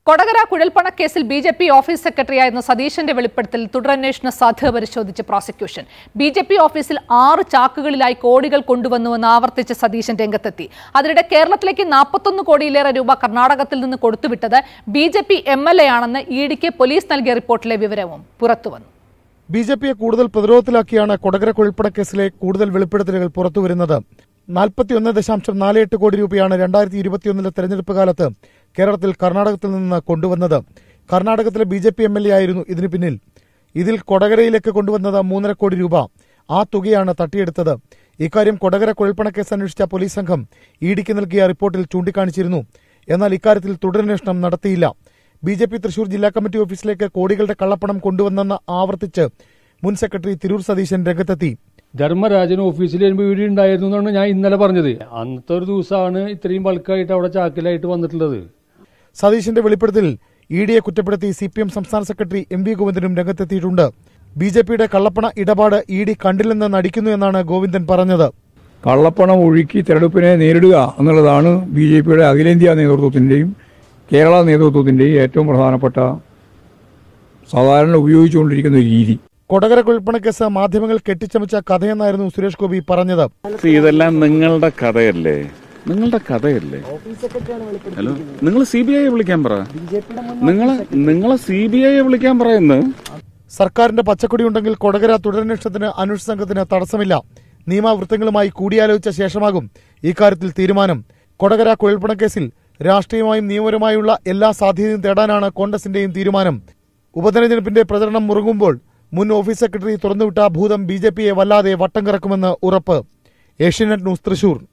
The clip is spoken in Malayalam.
കൊടകര കുഴൽപ്പണക്കേസിൽ ബി ജെ പി ഓഫീസ് സെക്രട്ടറിയായിരുന്ന സതീശന്റെ വെളിപ്പെടുത്തൽ തുടരന്വേഷണ സാധ്യത പരിശോധിച്ച് പ്രോസിക്യൂഷൻ ബി ജെ പി ഓഫീസിൽ ആറ് ചാക്കുകളിലായി കോടികൾ കൊണ്ടുവന്നുവെന്ന് ആവർത്തിച്ച് സതീശൻ രംഗത്തെത്തി അതിനിടെ കേരളത്തിലേക്ക് നാൽപ്പത്തൊന്ന് കോടിയിലേറെ രൂപ കർണാടകത്തിൽ നിന്ന് കൊടുത്തുവിട്ടത് B J P M L A ആണെന്ന് ഇ ഡിക്ക് പോലീസ് നൽകിയ റിപ്പോർട്ടിലെ വിവരവും പുറത്തുവന്നു ബി ജെ പിയെ കൂടുതൽ പ്രതിരോധത്തിലാക്കിയാണ് കൊടകര കുഴൽപ്പണക്കേസിലെ കൂടുതൽ വെളിപ്പെടുത്തലുകൾ പുറത്തുവരുന്നത് നാൽപ്പത്തിയൊന്ന് ദശാംശം നാല് എട്ട് കോടി രൂപയാണ് രണ്ടായിരത്തി ഇരുപത്തിയൊന്നിലെ തെരഞ്ഞെടുപ്പ് കാലത്ത് കേരളത്തിൽ കർണാടകത്തിൽ നിന്ന് കൊണ്ടുവന്നത് കർണാടകത്തിലെ B J P M L A ആയിരുന്നു ഇതിന് പിന്നിൽ ഇതിൽ കൊടകരയിലേക്ക് കൊണ്ടുവന്നത് മൂന്നര കോടി രൂപ ആ തുകയാണ് തട്ടിയെടുത്തത് ഇക്കാര്യം കൊടകര കുഴൽപ്പണക്കേസ് അന്വേഷിച്ച പോലീസ് സംഘം ഇ ഡിക്ക് നൽകിയ റിപ്പോർട്ടിൽ ചൂണ്ടിക്കാണിച്ചിരുന്നു എന്നാൽ ഇക്കാര്യത്തിൽ തുടരന്വേഷണം നടത്തിയില്ല ബി ജെ പി തൃശൂർ ജില്ലാ കമ്മിറ്റി ഓഫീസിലേക്ക് കോടികളുടെ കള്ളപ്പണം കൊണ്ടുവന്നെന്ന് ആവർത്തിച്ച് മുൻ സെക്രട്ടറി തിരൂർ സതീശൻ രംഗത്തെത്തി ധർമ്മരാജൻ ഓഫീസിൽ വരുമ്പോൾ ഇവിടെ ഉണ്ടായിരുന്നു എന്നാണ് ഞാൻ ഇന്നലെ പറഞ്ഞത് അന്നത്തെ ഒരു ദിവസമാണ് ഇത്രയും ബൾക്കായിട്ട് അവിടെ ചാക്കിലായിട്ട് വന്നിട്ടുള്ളത് സതീശന്റെ വെളിപ്പെടുത്തലിൽ ഇ ഡിയെ കുറ്റപ്പെടുത്തി സി പി എം സംസ്ഥാന സെക്രട്ടറി എം വി ഗോവിന്ദനും രംഗത്തെത്തിയിട്ടുണ്ട് ബി ജെ പിയുടെ കള്ളപ്പണ ഇടപാട് ഇ ഡി കണ്ടില്ലെന്ന് നടിക്കുന്നു എന്നാണ് ഗോവിന്ദൻ പറഞ്ഞത് കള്ളപ്പണം ഒഴുക്കി തെരഞ്ഞെടുപ്പിനെ നേരിടുക എന്നുള്ളതാണ് ബി ജെ പിയുടെ അഖിലേന്ത്യാ നേതൃത്വത്തിന്റെയും കേരള നേതൃത്വത്തിന്റെയും ഏറ്റവും പ്രധാനപ്പെട്ട സാധാരണ ഉപയോഗിച്ചുകൊണ്ടിരിക്കുന്ന ഒരു രീതി കൊടകര കുഴൽപ്പണക്കേസ് മാധ്യമങ്ങൾ കെട്ടിച്ചമച്ച കഥയെന്നായിരുന്നു സുരേഷ് ഗോപി പറഞ്ഞത് ഇതെല്ലാം നിങ്ങളുടെ കഥയല്ലേ നിങ്ങളുടെ കഥയല്ലേ ഹലോ നിങ്ങൾ സി ബി ഐയെ വിളിക്കാൻ പറ നിങ്ങളെ നിങ്ങളെ സി ബി ഐയെ വിളിക്കാൻ പറയുന്നു സർക്കാരിന്റെ പച്ചക്കൊടി ഉണ്ടെങ്കിൽ കൊടകര തുടരന്വേഷണത്തിന് അന്വേഷണ സംഘത്തിന് തടസ്സമില്ല നിയമവൃത്തങ്ങളുമായി കൂടിയാലോചിച്ച ശേഷമാകും ഇക്കാര്യത്തിൽ തീരുമാനം കൊടകര കുഴൽപ്പണക്കേസിൽ രാഷ്ട്രീയമായും നിയമപരമായുള്ള എല്ലാ സാധ്യതയും തേടാനാണ് കോൺഗ്രസിന്റെയും തീരുമാനം ഉപതെരഞ്ഞെടുപ്പിന്റെ പ്രചരണം മുറുകുമ്പോൾ മുൻ ഓഫീസ് സെക്രട്ടറി തുറന്നുവിട്ട ഭൂതം ബി ജെ പിയെ വല്ലാതെ വട്ടം കറക്കുമെന്ന് ഉറപ്പ് ഏഷ്യനെറ്റ് ന്യൂസ് തൃശൂർ